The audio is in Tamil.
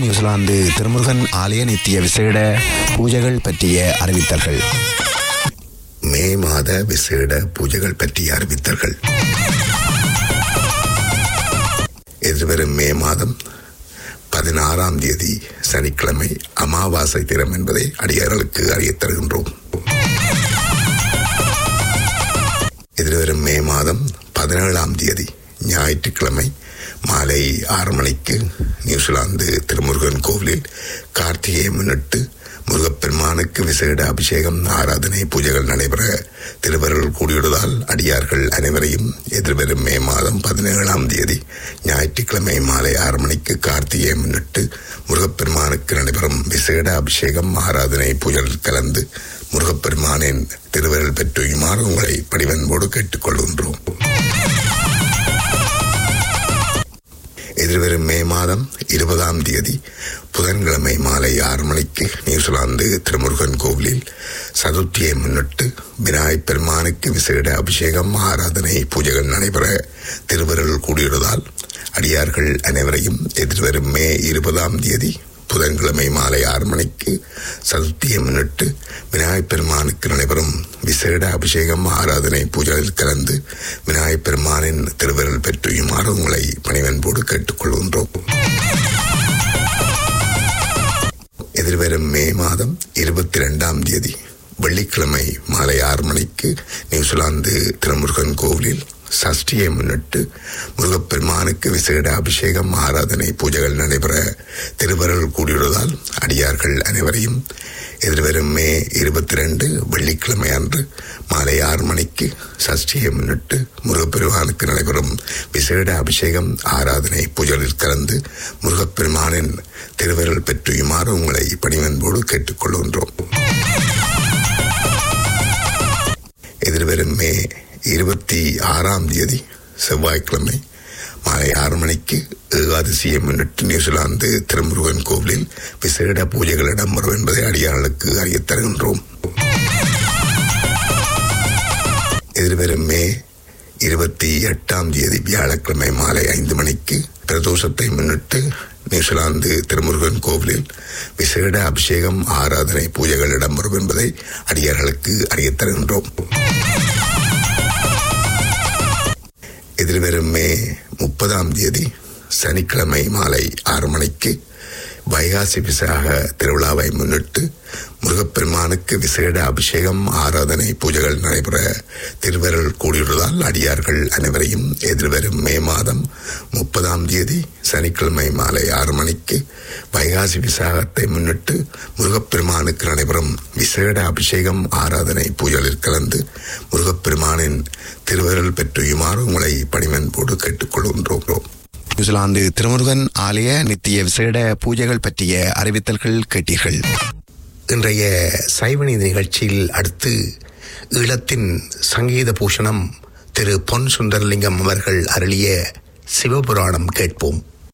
நியூசிலாந்து திருமுருகன் ஆலய நித்திய விசேட பூஜைகள் பற்றிய அறிவித்தல்கள் மே மாத விசேட பூஜைகள் பற்றிய அறிவித்தல்கள் எதிர்வரும் மே மாதம் பதினாறாம் தேதி சனிக்கிழமை அமாவாசை தினம் என்பதை அடியார்களுக்கு அறியத் தருகின்றோம் எதிர்வரும் மே மாதம் பதினேழாம் தேதி ஞாயிற்றுக்கிழமை மாலை ஆறு மணிக்கு நியூசிலாந்து திருமுருகன் கோவிலில் கார்த்திகையை முன்னிட்டு முருகப்பெருமானுக்கு விசேட அபிஷேகம் ஆராதனை பூஜைகள் நடைபெற திருவருள் கூடியுள்ளதால் அடியார்கள் அனைவரையும் எதிர்வரும் மே மாதம் பதினேழாம் தேதி ஞாயிற்றுக்கிழமை மாலை ஆறு மணிக்கு கார்த்திகையை முன்னிட்டு முருகப்பெருமானுக்கு நடைபெறும் விசேட அபிஷேகம் ஆராதனை பூஜைகள் கலந்து முருகப்பெருமானின் திருவருள் பெற்றுமாறு உங்களை பணிவன்போடு கேட்டுக்கொள்கின்றோம் எதிர்வரும் மே மாதம் இருபதாம் தேதி புதன்கிழமை மாலை ஆறு மணிக்கு நியூசிலாந்து திருமுருகன் கோவிலில் சதுர்த்தியை முன்னிட்டு விநாயகப் பெருமானுக்கு விசேட அபிஷேகம் ஆராதனை பூஜைகள் நடைபெற திருவருள் கூடியுள்ளதால் அடியார்கள் அனைவரையும் எதிர்வரும் மே இருபதாம் தேதி புதன்கிழமை மாலை ஆறு மணிக்கு சதுர்த்தியை முன்னிட்டு விநாயகப் பெருமானுக்கு நடைபெறும் விசேட அபிஷேகம் ஆராதனை பூஜைகளில் கலந்து விநாயகப் பெருமானின் திருவருள் பெற்றுயுமாறு உங்களை பணிவன்போடு கேட்டுக்கொள்கின்றோம் எதிர்வரும் மே மாதம் இருபத்தி ரெண்டாம் தேதி வெள்ளிக்கிழமை மாலை ஆறு மணிக்கு நியூசிலாந்து திருமுருகன் கோவிலில் சஷ்டியை முன்னிட்டு முருகப்பெருமானுக்கு விசேட அபிஷேகம் ஆராதனை பூஜைகள் நடைபெற திருவருள் கூடியுள்ளதால் அடியார்கள் அனைவரையும் எதிர்வரும் மே இருபத்தி ரெண்டு வெள்ளிக்கிழமை அன்று மாலை ஆறு மணிக்கு சஷ்டியை முன்னிட்டு முருகப்பெருமானுக்கு நடைபெறும் விசேட அபிஷேகம் ஆராதனை பூஜைகளில் கலந்து முருகப்பெருமானின் திருவருள் பெற்றுயுமாறு உங்களை பணிவன்போடு கேட்டுக்கொள்கின்றோம் எதிர்வரும் மே இருபத்தி ஆறாம் தேதி செவ்வாய்க்கிழமை மாலை ஆறு மணிக்கு ஏகாதசியை முன்னிட்டு நியூசிலாந்து திருமுருகன் கோவிலில் விசேட பூஜைகள் இடம்பெறும் என்பதை அடியார்களுக்கு அறியத் தருகின்றோம் எதிர்வரும் மே இருபத்தி எட்டாம் தேதி வியாழக்கிழமை மாலை ஐந்து மணிக்கு பிரதோஷத்தை முன்னிட்டு நியூசிலாந்து திருமுருகன் கோவிலில் விசேட அபிஷேகம் ஆராதனை பூஜைகள் இடம்பெறும் என்பதை அடியார்களுக்கு அறியத் தருகின்றோம் எதிர்வரும் மே முப்பதாம் தேதி சனிக்கிழமை மாலை ஆறு மணிக்கு வைகாசி விசாக திருவிழாவை முன்னிட்டு முருகப்பெருமானுக்கு விசேட அபிஷேகம் ஆராதனை பூஜைகள் நடைபெற திருவருள் கூடியுள்ளதால் அடியார்கள் அனைவரையும் எதிர்வரும் மே மாதம் முப்பதாம் தேதி சனிக்கிழமை மாலை ஆறு மணிக்கு வைகாசி விசாகத்தை முன்னிட்டு முருகப்பெருமானுக்கு நடைபெறும் விசேட அபிஷேகம் ஆராதனை பூஜைகளில் கலந்து முருகப்பெருமானின் திருவருள் பெற்றுயுமாறு உங்களை பணிவன்போடு கேட்டுக்கொள்கின்றோம் நியூசிலாந்து திருமுருகன் ஆலய நித்திய விசேட பூஜைகள் பற்றிய அறிவித்தல்கள் கேட்டீர்கள் இன்றைய சைவநீதி நிகழ்ச்சியில் அடுத்து ஈழத்தின் சங்கீத பூஷணம் திரு பொன் சுந்தரலிங்கம் அவர்கள் அருளிய சிவபுராணம் கேட்போம்